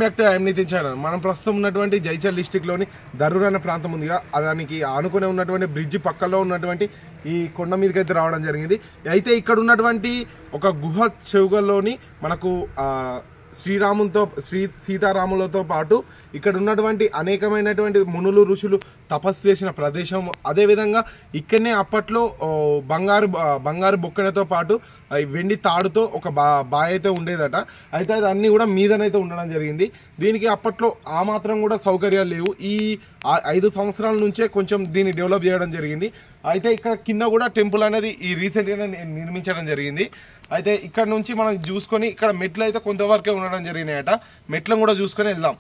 Back to I'm Nitin channel మనం ప్రస్తుతం ఉన్నటువంటి జైచల్ డిస్టిక్లోని దరూర్ అనే ప్రాంతం ఉందిగా దానికి ఆనుకునే ఉన్నటువంటి బ్రిడ్జి పక్కలో ఉన్నటువంటి ఈ కొండ మీదకి అయితే రావడం జరిగింది అయితే ఇక్కడ ఉన్నటువంటి ఒక గుహ చెవుగల్లోని మనకు ఆ, శ్రీరాములతో శ్రీ సీతారాములతో పాటు ఇక్కడ ఉన్నటువంటి అనేకమైనటువంటి మునులు ఋషులు తపస్సు చేసిన ప్రదేశం అదేవిధంగా ఇక్కడనే అప్పట్లో ఓ, బంగారు బ- బంగారు బొక్కనతో పాటు ఆ, ఈ వెండి తాడుతో ఒక బా బాయ్ అయితే ఉండేదట అయితే అది అన్నీ కూడా మీదనైతే ఉండడం జరిగింది దీనికి అప్పట్లో ఆ మాత్రం కూడా సౌకర్యాలు లేవు ఈ ఆ- ఐదు సంవత్సరాల నుంచే కొంచెం దీన్ని డెవలప్ చేయడం జరిగింది అయితే ఇక్కడ కింద కూడా టెంపుల్ అనేది ఈ రీసెంట్గానే ని- నిర్మించడం జరిగింది అయితే ఇక్కడ నుంచి మనం చూసుకొని ఇక్కడ మెట్లు అయితే కొంతవరకే ఉండడం జరిగినాయట మెట్లను కూడా చూసుకొని వెళ్దాం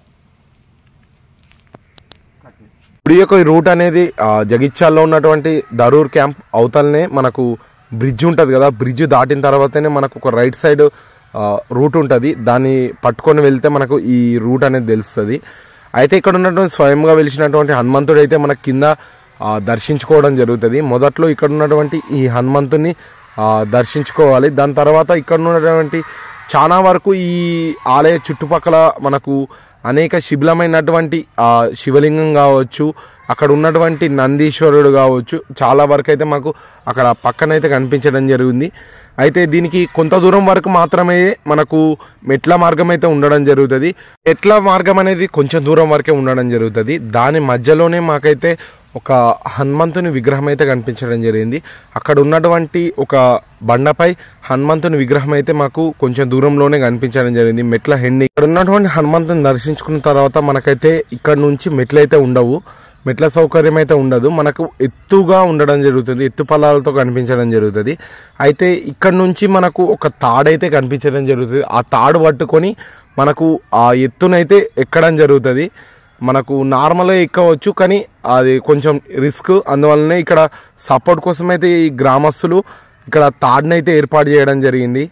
ఇప్పుడు ఈ యొక్క రూట్ అనేది ఆ, జగిత్యాల్లో ఉన్నటువంటి దరూర్ క్యాంప్ అవతలనే మనకు బ్రిడ్జ్ ఉంటుంది కదా బ్రిడ్జ్ దాటిన తర్వాతనే మనకు ఒక రైట్ సైడ్ రూట్ ఉంటుంది దాన్ని పట్టుకొని వెళ్తే మనకు ఈ రూట్ అనేది తెలుస్తుంది అయితే ఇక్కడ ఉన్నటువంటి స్వయంగా వెలిసినటువంటి హనుమంతుడు అయితే మనకు కింద ఆ, దర్శించుకోవడం జరుగుతుంది మొదట్లో ఇక్కడ ఉన్నటువంటి ఈ హనుమంతుని ఆ, దర్శించుకోవాలి దాని తర్వాత ఇక్కడ ఉన్నటువంటి చాలా వరకు ఈ ఆలయ చుట్టుపక్కల మనకు అనేక శిథిలమైనటువంటి ఆ, శివలింగం కావచ్చు అక్కడ ఉన్నటువంటి నందీశ్వరుడు కావచ్చు చాలా వరకు అయితే మాకు అక్కడ పక్కనైతే కనిపించడం జరిగింది అయితే దీనికి కొంత దూరం వరకు మాత్రమే మనకు మెట్ల మార్గం అయితే ఉండడం జరుగుతుంది మెట్ల మార్గం అనేది కొంచెం దూరం వరకే ఉండడం జరుగుతుంది దాని మధ్యలోనే మాకైతే ఒక హనుమంతుని విగ్రహం అయితే కనిపించడం జరిగింది అక్కడ ఉన్నటువంటి ఒక బండపై హనుమంతుని విగ్రహం అయితే మాకు కొంచెం దూరంలోనే కనిపించడం జరిగింది మెట్ల హెండి ఇక్కడ ఉన్నటువంటి హనుమంతుని దర్శించుకున్న తర్వాత మనకైతే ఇక్కడ నుంచి మెట్లు అయితే ఉండవు మెట్ల సౌకర్యం అయితే ఉండదు మనకు ఎత్తుగా ఉండడం జరుగుతుంది ఎత్తు పొలాలతో కనిపించడం జరుగుతుంది అయితే ఇక్కడ నుంచి మనకు ఒక తాడైతే కనిపించడం జరుగుతుంది ఆ తాడు పట్టుకొని మనకు ఆ ఎత్తునైతే ఎక్కడం జరుగుతుంది మనకు నార్మల్గా ఎక్కవచ్చు కానీ అది కొంచెం రిస్క్ అందువల్లనే ఇక్కడ సపోర్ట్ కోసం అయితే ఈ గ్రామస్తులు ఇక్కడ తాడునైతే ఏర్పాటు చేయడం జరిగింది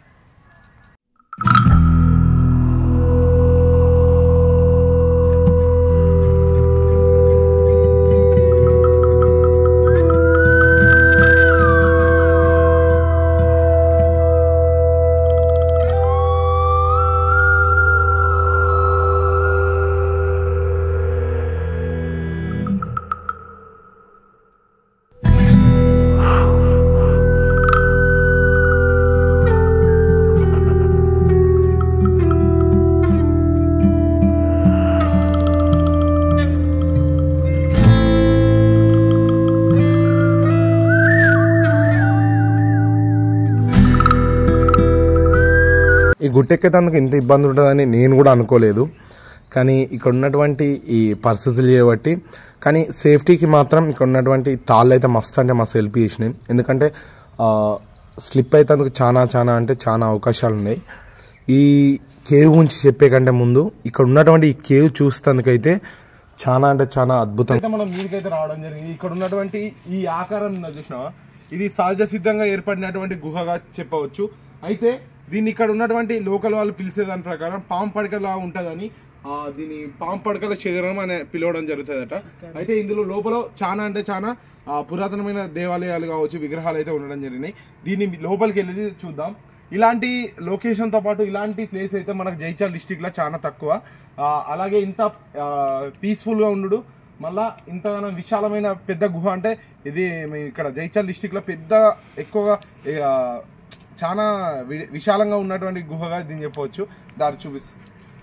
ఈ గుట్టెక్కేటందుకు ఇంత ఇబ్బంది ఉంటుందని నేను కూడా అనుకోలేదు కానీ ఇక్కడ ఉన్నటువంటి ఈ పరిస్థితులు చేయబట్టి కానీ సేఫ్టీకి మాత్రం ఇక్కడ ఉన్నటువంటి తాళ్ళు అయితే మస్తు అంటే మస్తు హెల్ప్ చేసినాయి ఎందుకంటే స్లిప్ అయితే చాలా చాలా అంటే చాలా అవకాశాలు ఉన్నాయి ఈ కేవ్ గురించి చెప్పే కంటే ముందు ఇక్కడ ఉన్నటువంటి ఈ కేవ్ చూస్తానికైతే చాలా అంటే చాలా అద్భుతం అయితే మనం మీదకైతే రావడం జరిగింది ఇక్కడ ఉన్నటువంటి ఈ ఆకారం ఉన్నది చూసినావా ఇది సహజ సిద్ధంగా ఏర్పడినటువంటి గుహగా చెప్పవచ్చు అయితే దీన్ని ఇక్కడ ఉన్నటువంటి లోకల్ వాళ్ళు పిలిచే దాని ప్రకారం పాము పడకలా ఉంటుందని ఆ, దీన్ని పాము పడకల శిఖరం అనే పిలవడం జరుగుతుందట అయితే ఇందులో లోపల చాలా అంటే చాలా ఆ, పురాతనమైన దేవాలయాలు కావచ్చు విగ్రహాలు అయితే ఉండడం జరిగినాయి దీన్ని లోపలికి వెళ్ళి చూద్దాం ఇలాంటి లొకేషన్తో పాటు ఇలాంటి ప్లేస్ అయితే మనకు జైచాల్ డిస్టిక్లో చాలా తక్కువ ఆ, అలాగే ఇంత పీస్ఫుల్గా ఉండు మళ్ళా ఇంతగానో విశాలమైన పెద్ద గుహ అంటే ఇది మీ ఇక్కడ జైచాల్ డిస్టిక్లో పెద్ద ఎక్కువగా ఆ, చాలా వి- విశాలంగా ఉన్నటువంటి గుహగా దీన్ని చెప్పవచ్చు దారి చూపిస్తుంది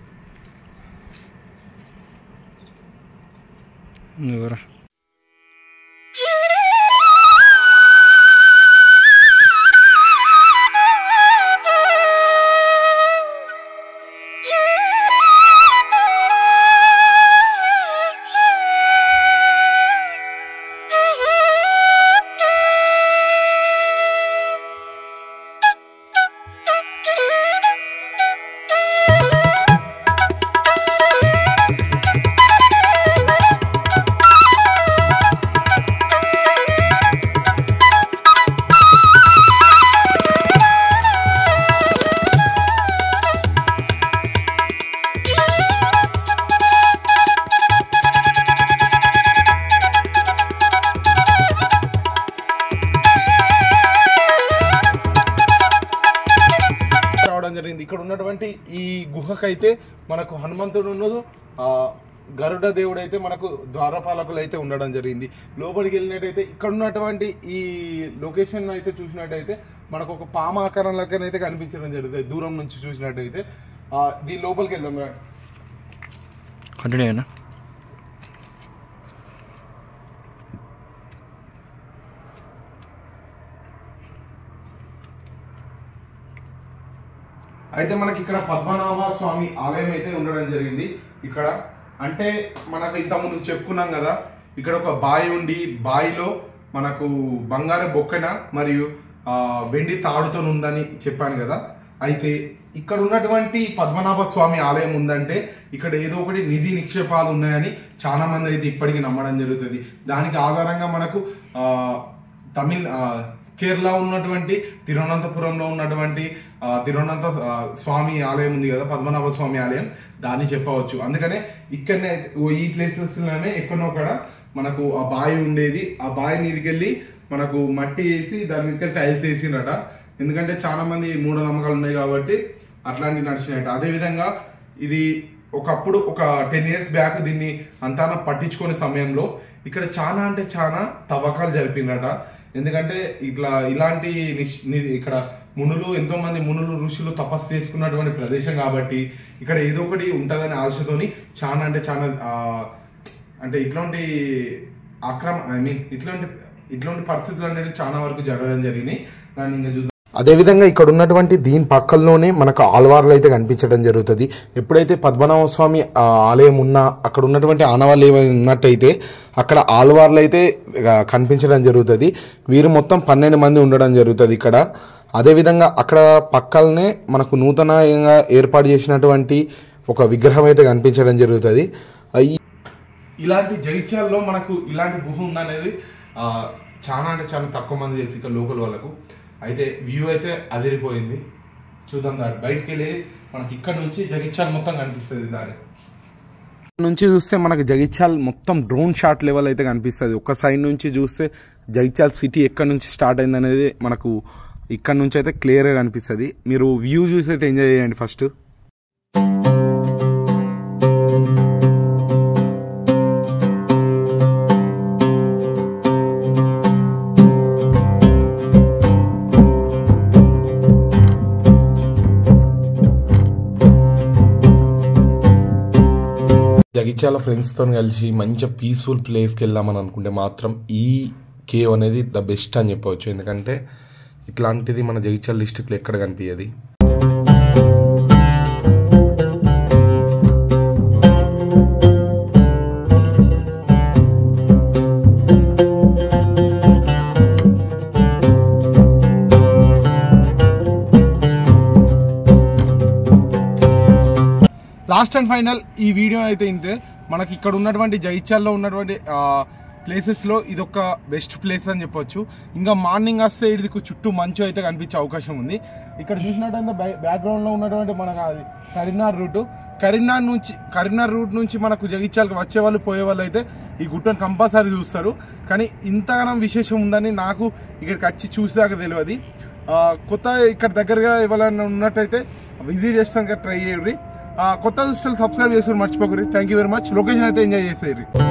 నువ్వురా Thank గుహకైతే మనకు హనుమంతుడు ఉన్నదు ఆ, గరుడ దేవుడు అయితే మనకు ద్వారపాలకులు అయితే ఉండడం జరిగింది లోపలికి వెళ్ళినట్టయితే ఇక్కడ ఉన్నటువంటి ఈ లొకేషన్ అయితే చూసినట్టయితే మనకు ఒక పామ ఆకారంలోకైతే కనిపించడం జరుగుతుంది దూరం నుంచి చూసినట్టయితే ఆ, దీని లోపలికి వెళ్దాం రా. కంటిన్యూ అయినా అయితే మనకి ఇక్కడ పద్మనాభ స్వామి ఆలయం అయితే ఉండడం జరిగింది ఇక్కడ అంటే మనకు ఇంతకుముందు చెప్పుకున్నాం కదా ఇక్కడ ఒక బావి ఉండి బావిలో మనకు బంగారు బొక్కన మరియు ఆ, వెండి తాడుతో ఉందని చెప్పాను కదా అయితే ఇక్కడ ఉన్నటువంటి పద్మనాభ స్వామి ఆలయం ఉందంటే ఇక్కడ ఏదో ఒకటి నిధి నిక్షేపాలు ఉన్నాయని చాలా మంది అయితే ఇప్పటికీ నమ్మడం జరుగుతుంది దానికి ఆధారంగా మనకు ఆ, తమిళ ఆ, కేరళ ఉన్నటువంటి తిరువనంతపురంలో ఉన్నటువంటి ఆ, తిరువనంత ఆ, స్వామి ఆలయం ఉంది కదా పద్మనాభ స్వామి ఆలయం దాన్ని చెప్పవచ్చు అందుకనే ఇక్కడనే ఓ ఈ ప్లేసెస్ లోనే ఎక్కడో కూడా మనకు ఆ బావి ఉండేది ఆ బావి మీదకి వెళ్ళి మనకు మట్టి వేసి దాని మీదకి టైల్స్ వేసిండట ఎందుకంటే చాలా మంది మూఢనమ్మకాలు ఉన్నాయి కాబట్టి అట్లాంటివి నడిచినట్టు అదే విధంగా ఇది ఒకప్పుడు ఒక టెన్ ఇయర్స్ బ్యాక్ దీన్ని అంతాన పట్టించుకునే సమయంలో ఇక్కడ చాలా అంటే చాలా తవ్వకాలు జరిపిందట ఎందుకంటే ఇట్లా ఇలాంటి నిక్ష- ని- ఇక్కడ మునులు ఎంతో మంది మునులు ఋషులు తపస్సు చేసుకున్నటువంటి ప్రదేశం కాబట్టి ఇక్కడ ఏదో ఒకటి ఉంటుందనే ఆశతోని చాలా అంటే చాలా ఆ, అంటే ఇట్లాంటి అక్రమ ఐ మీన్ ఇట్లాంటి ఇట్లాంటి పరిస్థితులు అనేది చాలా వరకు జరగడం జరిగినాయి దాన్ని ఇంకా చూద్దాం అదేవిధంగా ఇక్కడ ఉన్నటువంటి దీని పక్కల్లోనే మనకు ఆల్వార్లు అయితే కనిపించడం జరుగుతుంది ఎప్పుడైతే పద్మనాభ స్వామి ఆ, ఆలయం ఉన్నా అక్కడ ఉన్నటువంటి ఆనవాళ్ళు ఏమైనా ఉన్నట్టయితే అక్కడ ఆల్వార్లు అయితే ఆ, కనిపించడం జరుగుతుంది వీరు మొత్తం పన్నెండు మంది ఉండడం జరుగుతుంది ఇక్కడ అదేవిధంగా అక్కడ పక్కలనే మనకు నూతనంగా ఏర్పాటు చేసినటువంటి ఒక విగ్రహం అయితే కనిపించడం జరుగుతుంది ఆ, ఈ ఇలాంటి జైత్యాల్లో మనకు ఇలాంటి గుహ ఉందనేది ఆ, చాలా అంటే చాలా తక్కువ మంది చేసి ఇక్కడ లోకల్ వాళ్ళకు అయితే వ్యూ అయితే అదిరిపోయింది చూద్దాం దారి బయటికి వెళ్ళి మనకి ఇక్కడ నుంచి జగిత్యాల మొత్తం కనిపిస్తుంది దారి నుంచి చూస్తే మనకు జగిత్యాల్ మొత్తం డ్రోన్ షాట్ లెవెల్ అయితే కనిపిస్తుంది ఒక సైడ్ నుంచి చూస్తే జగిత్యాల్ సిటీ ఎక్కడి నుంచి స్టార్ట్ అయింది అనేది మనకు ఇక్కడ నుంచి అయితే క్లియర్గా కనిపిస్తుంది మీరు వ్యూ చూసి అయితే ఎంజాయ్ చేయండి ఫస్ట్ జగిత్యాల ఫ్రెండ్స్తో కలిసి మంచి పీస్ఫుల్ ప్లేస్కి వెళ్దామని అనుకుంటే మాత్రం ఈ కేవ్ అనేది ద బెస్ట్ అని చెప్పవచ్చు ఎందుకంటే ఇట్లాంటిది మన జగిత్యాల డిస్టిక్లో ఎక్కడ కనిపించదు లాస్ట్ అండ్ ఫైనల్ ఈ వీడియో అయితే ఇంతే మనకి ఇక్కడ ఉన్నటువంటి జైత్యాల్లో ఉన్నటువంటి ప్లేసెస్లో ఇది ఒక బెస్ట్ ప్లేస్ అని చెప్పొచ్చు ఇంకా మార్నింగ్ వస్తే ఇది చుట్టూ మంచు అయితే కనిపించే అవకాశం ఉంది ఇక్కడ చూసినట్టయితే బ్యాక్గ్రౌండ్లో ఉన్నటువంటి మనకు అది కరీంనగర్ రూటు కరీంనగర్ నుంచి కరీంనగర్ రూట్ నుంచి మనకు జగిత్యాలకు వచ్చే వాళ్ళు పోయే వాళ్ళు అయితే ఈ గుట్టను కంపల్సరీ చూస్తారు కానీ ఇంతగానం విశేషం ఉందని నాకు ఇక్కడికి వచ్చి చూసేదాకా తెలియదు ఆ, కొత్త ఇక్కడ దగ్గరగా ఎవరైనా ఉన్నట్టయితే విజిట్ చేస్తానికి ట్రై చేయండి కొత్త దృష్టిలు సబ్స్క్రైబ్ చేసుకుని మర్చిపోకరి thank you very much location అయితే ఎంజాయ్ చేసేయండి